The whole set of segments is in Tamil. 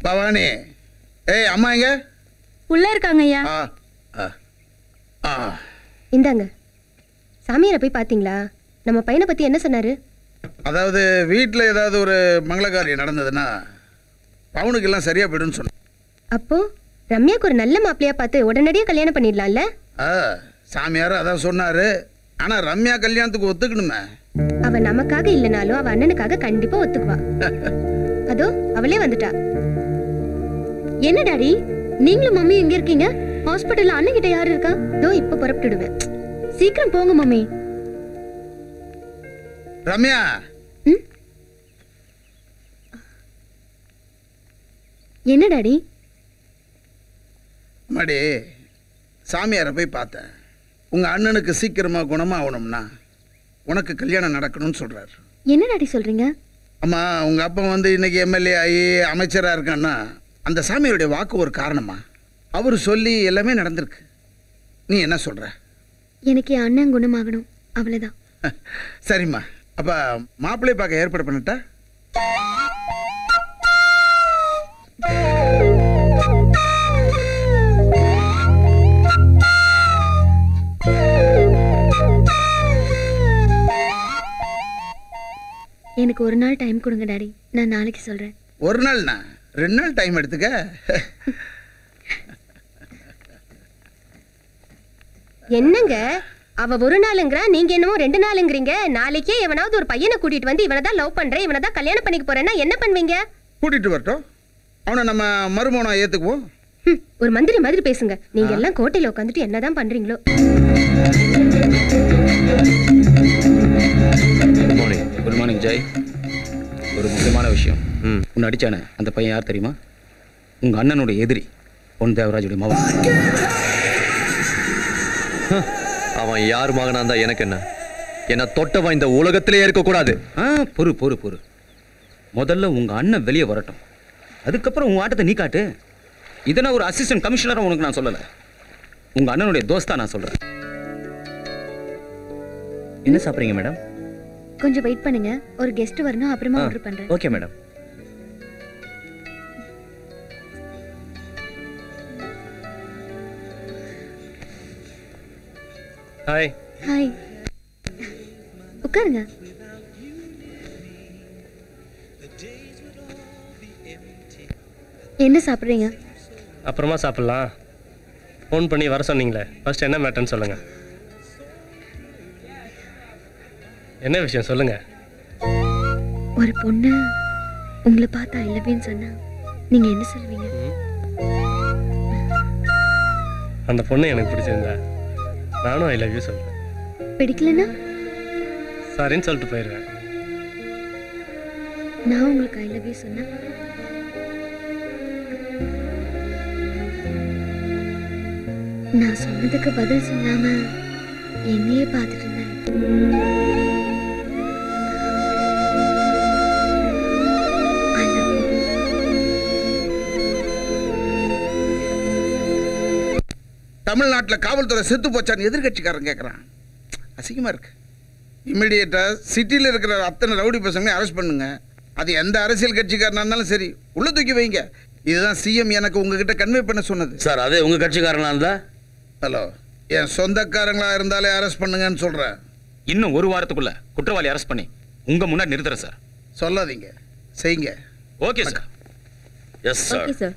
பவானி ஏய் அம்மா எங்க உள்ள இருக்காங்க ஐயா ஆ ஆ ஆ இந்தாங்க சாமியாரை போய் பாத்தீங்களா நம்ம பையனை பத்தி என்ன சொன்னாரு அதாவது வீட்டில் ஏதாவது ஒரு மங்களகாரியம் நடந்ததுன்னா பவுனுக்கு எல்லாம் சரியா போயிடும்னு சொன்னேன் அப்போ ரம்யாக்கு ஒரு நல்ல மாப்பிள்ளையா பார்த்து உடனடியே கல்யாணம் பண்ணிடலாம்ல ஆ சாமியார் அதான் சொன்னாரு ஆனா ரம்யா கல்யாணத்துக்கு ஒத்துக்கணுமே அவ நமக்காக இல்லைனாலும் அவ அண்ணனுக்காக கண்டிப்பா ஒத்துக்குவா அதோ அவளே வந்துட்டா என்ன டாடி நீங்களும் மம்மி எங்க இருக்கீங்க ஹாஸ்பிட்டல்ல அண்ணன் கிட்ட யாரு இருக்கா தோ இப்ப புறப்பட்டுடுவேன் சீக்கிரம் போங்க மம்மி ரம்யா என்ன டாடி மடி சாமியாரை போய் பார்த்தேன் உங்க அண்ணனுக்கு சீக்கிரமா குணமா ஆகணும்னா உனக்கு கல்யாணம் நடக்கணும்னு சொல்றாரு என்ன டாடி சொல்றீங்க அம்மா உங்க அப்பா வந்து இன்னைக்கு எம்எல்ஏ ஆகி அமைச்சரா இருக்கான்னா அந்த சாமியாருடைய வாக்கு ஒரு காரணமா அவர் சொல்லி எல்லாமே நடந்திருக்கு நீ என்ன சொல்ற எனக்கு என் அண்ணன் குணமாகணும் அவ்வளவுதான் சரிம்மா அப்ப மாப்பிள்ளை பார்க்க ஏற்பாடு பண்ணிட்டா எனக்கு ஒரு நாள் டைம் கொடுங்க டாடி நான் நாளைக்கு சொல்றேன் ஒரு நாள்னா ரெண்டு நாள் டைம் எடுத்துக்க என்னங்க அவ ஒரு நாளுங்கிறா நீங்க என்னமோ ரெண்டு நாளுங்கிறீங்க நாளைக்கே எவனாவது ஒரு பையனை கூட்டிட்டு வந்து இவனை தான் லவ் பண்றேன் இவனை தான் கல்யாணம் பண்ணிக்க போறேன்னா என்ன பண்ணுவீங்க கூட்டிட்டு வரட்டும் அவனை நம்ம மருமகனை ஏத்துக்குவோம் ஹம், ஒரு மந்திரி மாதிரி பேசுங்க நீங்க எல்லாம் கோட்டையில உட்காந்துட்டு என்னதான் பண்றீங்களோ good morning good morning Jai ஒரு முக்கியமான விஷயம் ம் உன்னை அடிச்சானே அந்த பையன் யார் தெரியுமா உங்கள் அண்ணனுடைய எதிரி பொன் தேவராஜுடைய மகன் அவன் யார் மகனா இருந்தா எனக்கு என்ன என்ன தொட்டவன் இந்த உலகத்திலே இருக்கக்கூடாது ஆ பொறு பொறு பொறு முதல்ல உங்கள் அண்ணன் வெளியே வரட்டும் அதுக்கப்புறம் உங்கள் ஆட்டத்தை நீ காட்டு இதை நான் ஒரு அசிஸ்டன்ட் கமிஷனராக உனக்கு நான் சொல்லலை உங்கள் அண்ணனுடைய தோஸ்தா நான் சொல்கிறேன் என்ன சாப்பிட்றீங்க மேடம் கொஞ்சம் வெயிட் பண்ணுங்க ஒரு கெஸ்ட் வரணும் அப்புறமா ஆர்டர் பண்றேன் ஓகே மேடம் ஹாய் ஹாய் உட்காருங்க என்ன சாப்பிடுறீங்க அப்புறமா சாப்பிட்லாம் ஃபோன் பண்ணி வர சொன்னீங்களே ஃபர்ஸ்ட் என்ன மேட்டர்னு சொல்லுங்க என்ன விஷயம் சொல்லுங்க ஒரு பொண்ணு உங்களை பார்த்தா இல்லவேன்னு சொன்னா நீங்க என்ன சொல்லுவீங்க அந்த பொண்ணு எனக்கு பிடிச்சிருந்தா நானும் ஐ லவ் யூ சொல்கிறேன் பிடிக்கலன்னா சரின்னு சொல்லிட்டு போயிடுவேன் நான் உங்களுக்கு ஐ லவ் யூ சொன்னா நான் சொன்னதுக்கு பதில் சொல்லாம என்னையே பார்த்துட்டு இருந்தேன் I love you. தமிழ்நாட்டில் காவல்துறை செத்து போச்சான்னு எதிர்கட்சிக்காரன் கேட்குறான் அசிங்கமா இருக்கு இம்மிடியேட்டா சிட்டியில் இருக்கிற அத்தனை ரவுடி பசங்களையும் அரெஸ்ட் பண்ணுங்க அது எந்த அரசியல் கட்சிக்காரனா இருந்தாலும் சரி உள்ள தூக்கி வைங்க இதுதான் சிஎம் எனக்கு உங்ககிட்ட கன்வே பண்ண சொன்னது சார் அதே உங்கள் கட்சிக்காரனா இருந்தா ஹலோ என் சொந்தக்காரங்களா இருந்தாலே அரெஸ்ட் பண்ணுங்கன்னு சொல்றேன் இன்னும் ஒரு வாரத்துக்குள்ள குற்றவாளி அரெஸ்ட் பண்ணி உங்கள் முன்னாடி நிறுத்துறேன் சார் சொல்லாதீங்க செய்யுங்க okay sir yes okay sir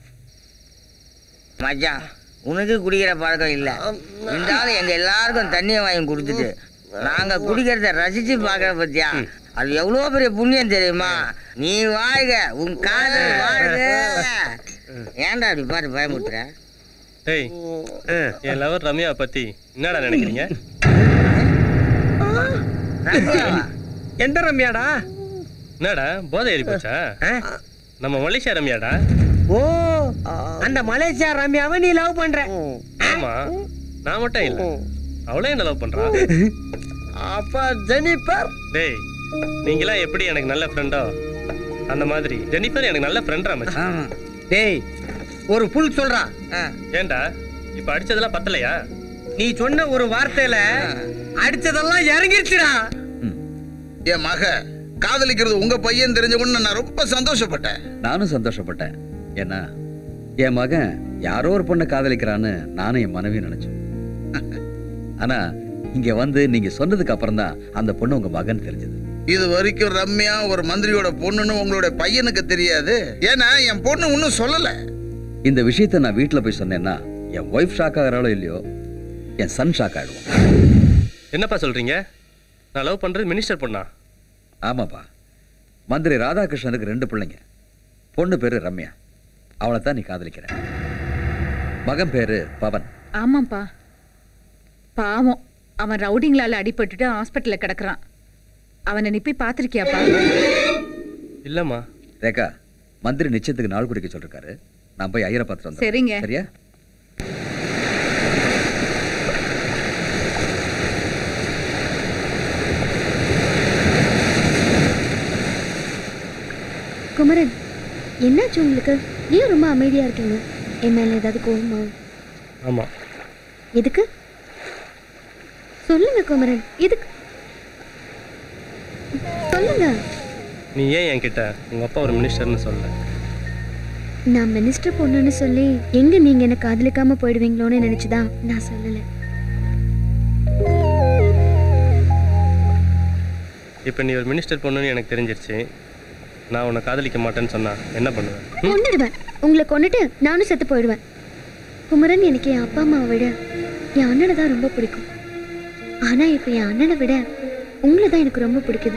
மச்சான் உனக்கு குடிக்கிற பழக்கம் இல்ல இருந்தாலும் எங்க எல்லாருக்கும் தண்ணியை வாங்கி கொடுத்துட்டு நாங்க குடிக்கிறத ரசிச்சு பாக்குற பத்தியா அது எவ்வளவு பெரிய புண்ணியம் தெரியுமா நீ வாழ்க உன் காதல் வாழ்க ஏன்டா அப்படி பாரு பயமுத்துற ஏய் என் லவர் ரம்யாவை பற்றி என்னடா நினைக்கிறீங்க ரம்யாவா? எந்த ரம்யாடா என்னடா போதை ஏறி போச்சா நம்ம மலேசியா ரம்யாடா ஓ அந்த மலேசியா ரம்யாவை நீ லவ் பண்ற ஆமா நான் மட்டும் இல்லை அவளே என்ன லவ் பண்றா அப்ப ஜெனிஃபர் டேய் நீங்களாம் எப்படி எனக்கு நல்ல ஃப்ரெண்டோ அந்த மாதிரி ஜெனிஃபர் எனக்கு நல்ல ஃப்ரெண்டா மச்சான் டேய் ஒரு புல் சொல்றா ஏன்டா இப்ப அடிச்சதெல்லாம் பத்தலையா நீ சொன்ன ஒரு வார்த்தையில அடிச்சதெல்லாம் இறங்கிருச்சுடா என் மக காதலிக்கிறது உங்க பையன் தெரிஞ்ச உடனே நான் ரொம்ப சந்தோஷப்பட்டேன் நானும் சந்தோஷப்பட்டேன் ஏன்னா என் மகன் யாரோ ஒரு பொண்ணை காதலிக்கிறான்னு நானும் என் மனைவி நினைச்சோம் ஆனா இங்க வந்து நீங்க சொன்னதுக்கு அப்புறம் தான் அந்த பொண்ணு உங்க மகன் தெரிஞ்சது இது வரைக்கும் ரம்யா ஒரு மந்திரியோட பொண்ணுன்னு உங்களுடைய பையனுக்கு தெரியாது ஏன்னா என் பொண்ணு இன்னும் சொல்லல இந்த விஷயத்தை நான் வீட்டுல போய் சொன்னேன்னா என் ஒய்ஃப் ஷாக் ஆகிறாளோ இல்லையோ என் சன் ஷாக் ஆயிடுவான் என்னப்பா சொல்றீங்க நான் லவ் பண்றது மினிஸ்டர் பொண்ணா ஆமாப்பா மந்திரி ராதாகிருஷ்ணனுக்கு ரெண்டு பிள்ளைங்க பொண்ணு பேரு ரம்யா அவளை தான் நீ காதலிக்கிற மகன் பேரு பவன் ஆமாப்பா பாவம் அவன் ரவுடிங்களால அடிபட்டுட்டு ஹாஸ்பிட்டல்ல கிடக்குறான் அவனை நீ போய் பார்த்திருக்கியாப்பா இல்லம்மா ரேகா மந்திரி நிச்சயத்துக்கு நாள் குடிக்க சொல்லிருக்காரு நான் போய் ஐயரை பார்த்துட்டு வந்துடுறேன். சரிங்க. சரியா குமரன் என்னாச்சு உங்களுக்கு ஏன் ரொம்ப அமைதியா இருக்கீங்க என் மேல ஏதாவது கோவமா ஆமா எதுக்கு சொல்லுங்க குமரன் எதுக்கு சொல்லுங்க நீ ஏன் என்கிட்ட உங்க அப்பா ஒரு மினிஸ்டர்னு சொல்ல நான் மினிஸ்டர் பொண்ணுன்னு சொல்லி எங்க நீங்க என்ன காதலிக்காம போயிடுவீங்களோன்னு நினைச்சுதான் நான் சொல்லல இப்போ நீ ஒரு மினிஸ்டர் பொண்ணுன்னு எனக்கு தெரிஞ்சிருச்சு நான் உன்னை காதலிக்க மாட்டேன்னு சொன்னா என்ன பண்ணுவேன் கொன்னுடுவேன் உங்களை கொன்னுட்டு நானும் செத்து போயிடுவேன் குமரன் எனக்கு என் அப்பா அம்மாவை விட என் அண்ணனை தான் ரொம்ப பிடிக்கும் ஆனா இப்ப என் அண்ணனை விட உங்களை தான் எனக்கு ரொம்ப பிடிக்குது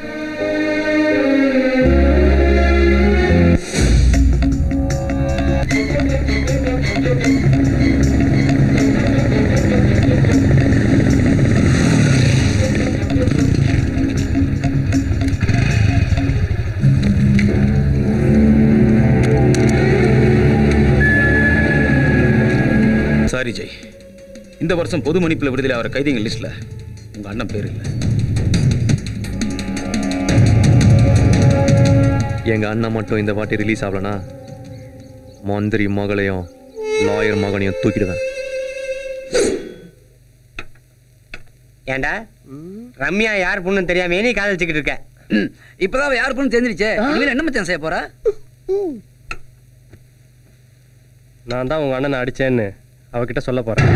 சாரி ஜெய் இந்த வருஷம் பொது மன்னிப்புல விடுதலை ஆகிற கைதிகள் லிஸ்ட்ல உங்க அண்ணன் பேர் இல்லை எங்க அண்ணன் மட்டும் இந்த வாட்டி ரிலீஸ் ஆகலனா மந்திரி மகளையும் லாயர் மகனையும் தூக்கிடுவேன் ஏண்டா ரம்யா யார் பொண்ணுன்னு தெரியாம நீ காதலிச்சுக்கிட்டு இருக்க இப்பதான் அவ யார் பொண்ணு தெரிஞ்சிருச்சே இனிமேல் என்ன மச்சான் செய்ய போறா நான் தான் உங்க அண்ணனை அடிச்சேன்னு அவகிட்ட சொல்ல போறேன்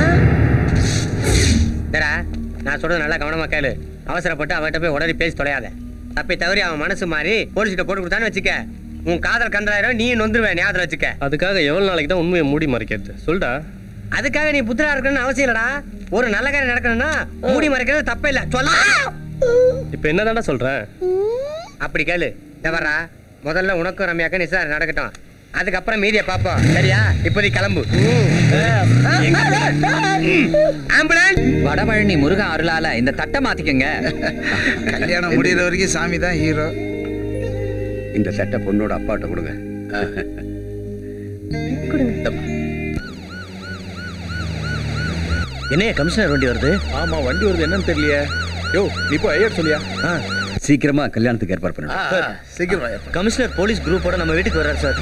டேடா நான் சொல்றது நல்லா கவனமா கேளு அவசரப்பட்டு அவகிட்ட போய் உடனே பேசி தொலையாத தப்பி தவறி அவன் மனசு மாறி போலீஸ்கிட்ட போட்டு கொடுத்தான்னு வச்சுக்க உன் காதல் கண்டாயிரம் நீ நொந்துருவேன் ஞாபகத்தில் வச்சுக்க அதுக்காக எவ்வளவு நாளைக்கு தான் உண்மையை மூடி மறைக்கிறது சொல்டா அதுக்காக நீ புத்திரா இருக்கணும்னு அவசியம் இல்லடா ஒரு நல்ல காரியம் நடக்கணும்னா மூடி மறைக்கிறது தப்பே இல்ல சொல்ல இப்போ என்னதான்டா சொல்றேன் அப்படி கேளு இந்த வர்றா முதல்ல உனக்கும் ரம்யாக்கும் நிசாரம் நடக்கட்டும் அதுக்கப்புறம் மீதியை பார்ப்போம் சரியா இப்போதைக்கு கிளம்பு ஆம்புலன்ஸ் வடபழனி முருகன் அருளால இந்த தட்டை மாத்திக்கங்க கல்யாணம் முடியிற வரைக்கும் சாமி தான் ஹீரோ இந்த சட்டை பொண்ணோட அப்பாட்ட கொடுங்க என்ன கமிஷனர் வண்டி வருது ஆமா வண்டி வருது என்னன்னு தெரியலையே யோ நீ போய் ஐயர் சொல்லியா சீக்கிரமா கல்யாணத்துக்கு ஏற்பாடு பண்ணு சீக்கிரம் கமிஷனர் போலீஸ் குரூப்போட நம்ம வீட்டுக்கு வர்றாரு சார்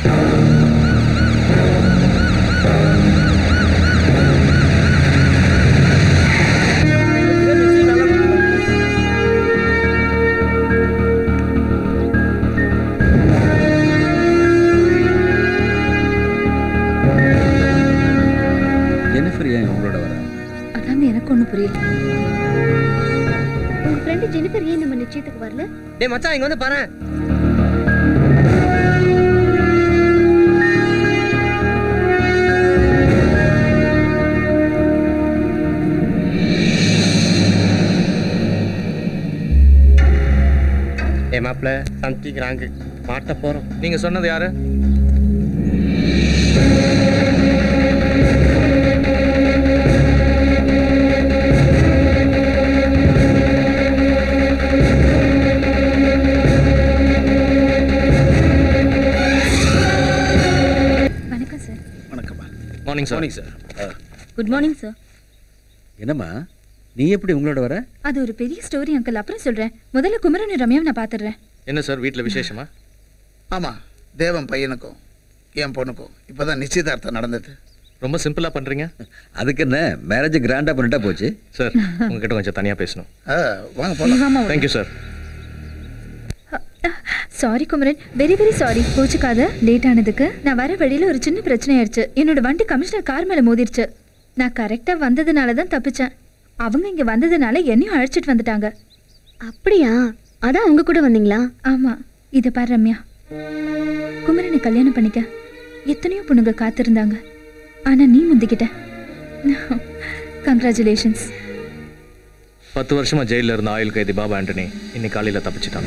ஜெனிஃபர் ஏன் உங்களோட வர அதாங்க எனக்கு ஒண்ணு புரியல உங்க ஃப்ரெண்டு ஜெனிஃபர் ஏன் நம்ம நிச்சயத்துக்கு வரல டேய் மச்சான் இங்க வந்து பாரு ஏ மாப்பிள்ள சந்திக்கிறாங்க மாட்ட போறோம் நீங்க சொன்னது யாரு வணக்கம் சார் வணக்கம்மா morning sir morning sir good morning sir என்னம்மா நீ எப்படி உங்களோட வர அது ஒரு பெரிய ஸ்டோரி அங்கிள் அப்புறம் சொல்றேன் முதல்ல குமரன் ரம்யாவை நான் பாத்துடுறேன் என்ன சார் வீட்டில் விசேஷமா ஆமாம் தேவன் பையனுக்கும் என் பொண்ணுக்கும் இப்போதான் நிச்சயதார்த்தம் நடந்தது ரொம்ப சிம்பிளா பண்றீங்க அதுக்கு என்ன மேரேஜ் கிராண்டா பண்ணிட்டா போச்சு சார் உங்ககிட்ட கொஞ்சம் தனியா பேசணும் ஆ, வாங்க போலாம் வாமா thank you sir sorry Kumaran very very sorry கோச்சுக்காத லேட் ஆனதுக்கு நான் வர வழியில ஒரு சின்ன பிரச்சனை ஆயிடுச்சு என்னோட வண்டி கமிஷனர் கார் மேல மோதிருச்சு நான் கரெக்டா வந்ததுனால தான் தப்பிச்சேன் அவங்க இங்க வந்ததுனால என்னையும் அழைச்சிட்டு வந்துட்டாங்க அப்படியா அதான் அவங்க கூட வந்தீங்களா ஆமா இத பாரு ரம்யா குமரனை கல்யாணம் பண்ணிக்க எத்தனையோ பொண்ணுங்க காத்திருந்தாங்க ஆனா நீ முந்திக்கிட்ட கங்க்ராச்சுலேஷன்ஸ் பத்து வருஷமா ஜெயிலில் இருந்த ஆயுள் கைதி பாபா ஆண்டனி இன்னைக்கு காலையில் தப்பிச்சிட்டான்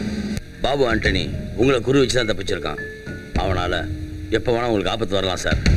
பாபு ஆண்டனி உங்களை குறி வச்சு தான் தப்பிச்சிருக்கான் அவனால் எப்போ வேணால் உங்களுக்கு ஆபத்து வரலாம் சார்